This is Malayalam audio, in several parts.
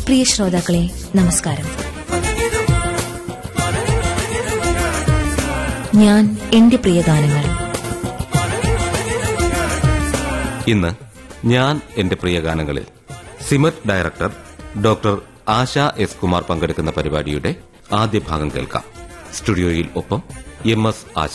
പ്രിയ ശ്രോതാക്കളെ നമസ്കാരം ഞാൻ എന്റെ പ്രിയ ഗാനങ്ങൾ ഇന്ന് ഞാൻ എന്റെ പ്രിയ ഗാനങ്ങളിൽ SIMET director doctor Asha S Kumar പങ്കെടുക്കുന്ന പരിപാടിയുടെ ആദ്യ ഭാഗം കേൾക്കാം സ്റ്റുഡിയോയിൽ ഒപ്പം എം എസ് ആശ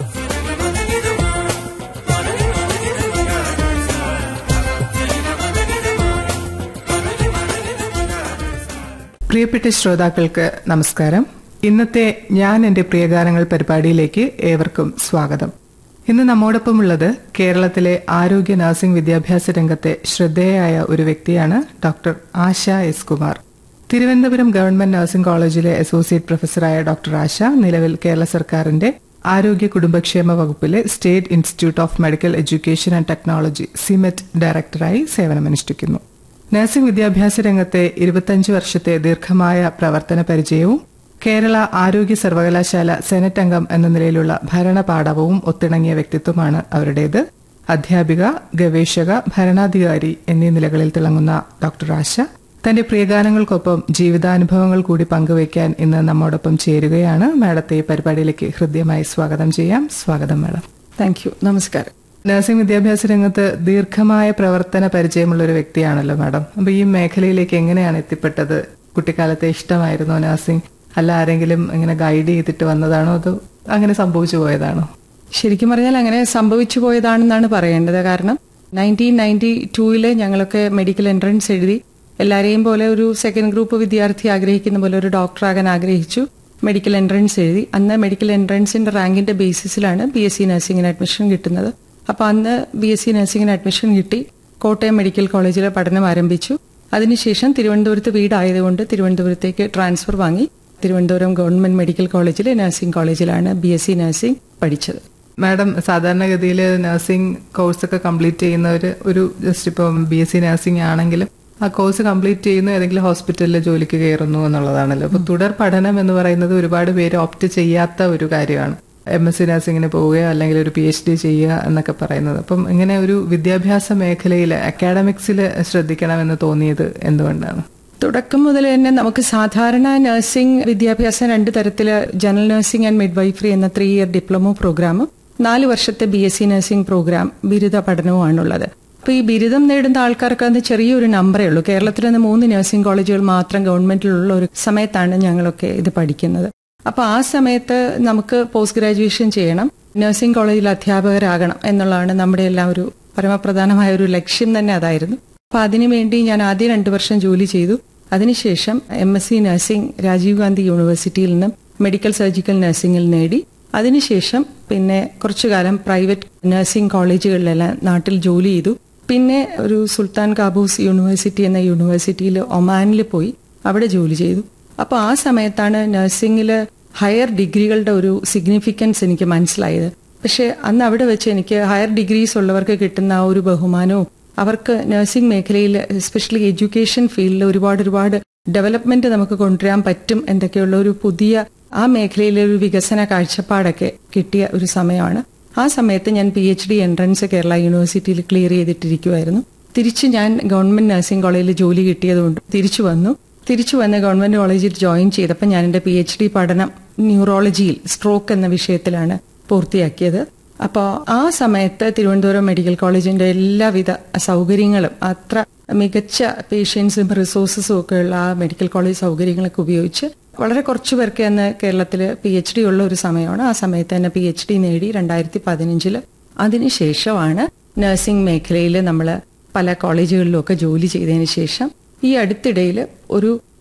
പ്രിയപ്പെട്ട ശ്രോതാക്കൾക്ക് നമസ്കാരം ഇന്നത്തെ ഞാൻ എന്റെ പ്രിയഗാനങ്ങൾ പരിപാടിയിലേക്ക് ഏവർക്കും സ്വാഗതം ഇന്ന് നമ്മോടൊപ്പമുള്ളത് കേരളത്തിലെ ആരോഗ്യ നഴ്സിംഗ് വിദ്യാഭ്യാസ രംഗത്തെ ശ്രദ്ധേയായ ഒരു വ്യക്തിയാണ് doctor Asha S Kumar Thiruvananthapuram government nursing കോളേജിലെ അസോസിയേറ്റ് പ്രൊഫസറായ ഡോക്ടർ ആശ നിലവിൽ കേരള സർക്കാരിന്റെ ആരോഗ്യ കുടുംബക്ഷേമ വകുപ്പിലെ state institute of medical education and technology SIMET ഡയറക്ടറായി സേവനമനുഷ്ഠിക്കുന്നു നഴ്സിംഗ് വിദ്യാഭ്യാസ രംഗത്തെ ഇരുപത്തഞ്ച് വർഷത്തെ ദീർഘമായ പ്രവർത്തന പരിചയവും കേരള ആരോഗ്യ സർവകലാശാല സെനറ്റ് അംഗം എന്ന നിലയിലുള്ള ഭരണ പാഠവും ഒത്തിണങ്ങിയ വ്യക്തിത്വമാണ് അവരുടേത് അധ്യാപിക ഗവേഷക ഭരണാധികാരി എന്നീ നിലകളിൽ തിളങ്ങുന്ന ഡോക്ടർ ആശ തന്റെ പ്രിയഗാനങ്ങൾക്കൊപ്പം ജീവിതാനുഭവങ്ങൾ കൂടി പങ്കുവയ്ക്കാൻ ഇന്ന് നമ്മോടൊപ്പം ചേരുകയാണ് മാഡത്തെ ഈ പരിപാടിയിലേക്ക് ഹൃദ്യമായി സ്വാഗതം ചെയ്യാം സ്വാഗതം മാഡം താങ്ക് യു നമസ്കാരം നഴ്സിംഗ് വിദ്യാഭ്യാസ രംഗത്ത് ദീർഘമായ പ്രവർത്തന പരിചയമുള്ള ഒരു വ്യക്തിയാണല്ലോ മാഡം അപ്പൊ ഈ മേഖലയിലേക്ക് എങ്ങനെയാണ് എത്തിപ്പെട്ടത് കുട്ടിക്കാലത്തെ ഇഷ്ടമായിരുന്നോ നഴ്സിംഗ് അല്ല ആരെങ്കിലും ഇങ്ങനെ ഗൈഡ് ചെയ്തിട്ട് വന്നതാണോ അതോ അങ്ങനെ സംഭവിച്ചു പോയതാണോ ശരിക്കും പറഞ്ഞാൽ അങ്ങനെ സംഭവിച്ചു പോയതാണെന്നാണ് പറയേണ്ടത് കാരണം നയൻറ്റീൻ നയൻറ്റി ടൂവില് ഞങ്ങളൊക്കെ മെഡിക്കൽ എൻട്രൻസ് എഴുതി എല്ലാരെയും പോലെ ഒരു സെക്കൻഡ് ഗ്രൂപ്പ് വിദ്യാർത്ഥി ആഗ്രഹിക്കുന്ന പോലെ ഒരു ഡോക്ടറാകാൻ ആഗ്രഹിച്ചു മെഡിക്കൽ എൻട്രൻസ് എഴുതി അന്ന് മെഡിക്കൽ എൻട്രൻസിന്റെ റാങ്കിന്റെ ബേസിസിലാണ് ബി എസ് സി നഴ്സിംഗിന് അഡ്മിഷൻ കിട്ടുന്നത് അപ്പൊ അന്ന് ബി എസ് സി നഴ്സിംഗിന് അഡ്മിഷൻ കിട്ടി കോട്ടയം മെഡിക്കൽ കോളേജിലെ പഠനം ആരംഭിച്ചു അതിനുശേഷം തിരുവനന്തപുരത്ത് വീടായതുകൊണ്ട് തിരുവനന്തപുരത്തേക്ക് ട്രാൻസ്ഫർ വാങ്ങി തിരുവനന്തപുരം ഗവൺമെന്റ് മെഡിക്കൽ കോളേജിലെ നഴ്സിംഗ് കോളേജിലാണ് ബി എസ് സി നഴ്സിംഗ് പഠിച്ചത് മാഡം സാധാരണഗതിയിൽ നഴ്സിംഗ് കോഴ്സൊക്കെ കംപ്ലീറ്റ് ചെയ്യുന്നവർ ഒരു ജസ്റ്റ് ഇപ്പം ബി എസ് സി നഴ്സിംഗ് ആണെങ്കിലും ആ കോഴ്സ് കംപ്ലീറ്റ് ചെയ്യുന്നു ഏതെങ്കിലും ഹോസ്പിറ്റലിൽ ജോലിക്ക് കയറുന്നു എന്നുള്ളതാണല്ലോ അപ്പൊ തുടർ പഠനം എന്ന് പറയുന്നത് ഒരുപാട് പേര് ഓപ്റ്റ് ചെയ്യാത്ത ഒരു കാര്യമാണ് എം എസ് സി നഴ്സിംഗിന് പോവുകയോ അല്ലെങ്കിൽ ഒരു പി എച്ച് ഡി ചെയ്യുക എന്നൊക്കെ പറയുന്നത് അപ്പം ഇങ്ങനെ ഒരു വിദ്യാഭ്യാസ മേഖലയിൽ അക്കാഡമിക്സിൽ ശ്രദ്ധിക്കണമെന്ന് തോന്നിയത് എന്തുകൊണ്ടാണ് തുടക്കം മുതൽ തന്നെ നമുക്ക് സാധാരണ നഴ്സിംഗ് വിദ്യാഭ്യാസം രണ്ട് തരത്തില് ജനറൽ നഴ്സിംഗ് ആൻഡ് മിഡ്വൈഫറി എന്ന ത്രീ ഇയർ ഡിപ്ലോമ പ്രോഗ്രാമും നാല് വർഷത്തെ B S C nursing programme ബിരുദ പഠനവുമാണുള്ളത് അപ്പൊ ഈ ബിരുദം നേടുന്ന ആൾക്കാർക്ക് അത് ചെറിയൊരു നമ്പറേ ഉള്ളൂ കേരളത്തിൽ നിന്ന് മൂന്ന് നഴ്സിംഗ് കോളേജുകൾ മാത്രം ഗവൺമെന്റിലുള്ള ഒരു സമയത്താണ് ഞങ്ങളൊക്കെ ഇത് പഠിക്കുന്നത് അപ്പൊ ആ സമയത്ത് നമുക്ക് പോസ്റ്റ് ഗ്രാജുവേഷൻ ചെയ്യണം നഴ്സിംഗ് കോളേജിൽ അധ്യാപകരാകണം എന്നുള്ളതാണ് നമ്മുടെ എല്ലാം ഒരു പരമപ്രധാനമായ ഒരു ലക്ഷ്യം തന്നെ അതായിരുന്നു അപ്പൊ അതിനുവേണ്ടി ഞാൻ ആദ്യം രണ്ടു വർഷം ജോലി ചെയ്തു അതിനുശേഷം M S C nursing Rajiv Gandhi യൂണിവേഴ്സിറ്റിയിൽ നിന്നും മെഡിക്കൽ സർജിക്കൽ നഴ്സിംഗിൽ നേടി അതിനുശേഷം പിന്നെ കുറച്ചു കാലം പ്രൈവറ്റ് നഴ്സിംഗ് കോളേജുകളിലെല്ലാം നാട്ടിൽ ജോലി ചെയ്തു പിന്നെ ഒരു സുൽത്താൻ കാബൂസ് യൂണിവേഴ്സിറ്റി എന്ന യൂണിവേഴ്സിറ്റിയിൽ ഒമാനിൽ പോയി അവിടെ ജോലി ചെയ്തു അപ്പോൾ ആ സമയത്താണ് നഴ്സിംഗിൽ ഹയർ ഡിഗ്രികളുടെ ഒരു സിഗ്നിഫിക്കൻസ് എനിക്ക് മനസ്സിലായത് പക്ഷെ അന്ന് അവിടെ വെച്ച് എനിക്ക് ഹയർ ഡിഗ്രീസ് ഉള്ളവർക്ക് കിട്ടുന്ന ആ ഒരു ബഹുമാനവും അവർക്ക് നഴ്സിംഗ് മേഖലയിൽ എസ്പെഷ്യലി എഡ്യൂക്കേഷൻ ഫീൽഡിൽ ഒരുപാട് ഒരുപാട് ഡെവലപ്മെന്റ് നമുക്ക് കൊണ്ടുവരാൻ പറ്റും എന്തൊക്കെയുള്ള ഒരു പുതിയ ആ മേഖലയിലെ ഒരു വികസന കാഴ്ചപ്പാടൊക്കെ കിട്ടിയ ഒരു സമയമാണ് ആ സമയത്ത് ഞാൻ P H D entrance Kerala യൂണിവേഴ്സിറ്റിയിൽ ക്ലിയർ ചെയ്തിട്ടിരിക്കുമായിരുന്നു തിരിച്ച് ഞാൻ ഗവൺമെന്റ് നഴ്സിംഗ് കോളേജിൽ ജോലി കിട്ടിയതുകൊണ്ട് തിരിച്ചു വന്നു തിരിച്ചു വന്ന് ഗവൺമെന്റ് കോളേജിൽ ജോയിൻ ചെയ്തപ്പോൾ ഞാൻ എന്റെ പി എച്ച് ഡി പഠനം ന്യൂറോളജിയിൽ സ്ട്രോക്ക് എന്ന വിഷയത്തിലാണ് പൂർത്തിയാക്കിയത് അപ്പോൾ ആ സമയത്ത് തിരുവനന്തപുരം മെഡിക്കൽ കോളേജിന്റെ എല്ലാവിധ സൗകര്യങ്ങളും അത്ര മികച്ച പേഷ്യൻസും റിസോഴ്സസും ഒക്കെ ഉള്ള ആ മെഡിക്കൽ കോളേജ് സൗകര്യങ്ങളൊക്കെ ഉപയോഗിച്ച് വളരെ കുറച്ചു പേർക്ക് അന്ന് കേരളത്തിൽ പി എച്ച് ഡി ഉള്ള ഒരു സമയമാണ് ആ സമയത്ത് തന്നെ പി എച്ച് ഡി നേടി രണ്ടായിരത്തി പതിനഞ്ചില് അതിനുശേഷമാണ് നഴ്സിംഗ് മേഖലയിൽ നമ്മൾ പല കോളേജുകളിലും ഒക്കെ ജോലി ചെയ്തതിന് ശേഷം ഈ അടുത്തിടയിൽ ഒരു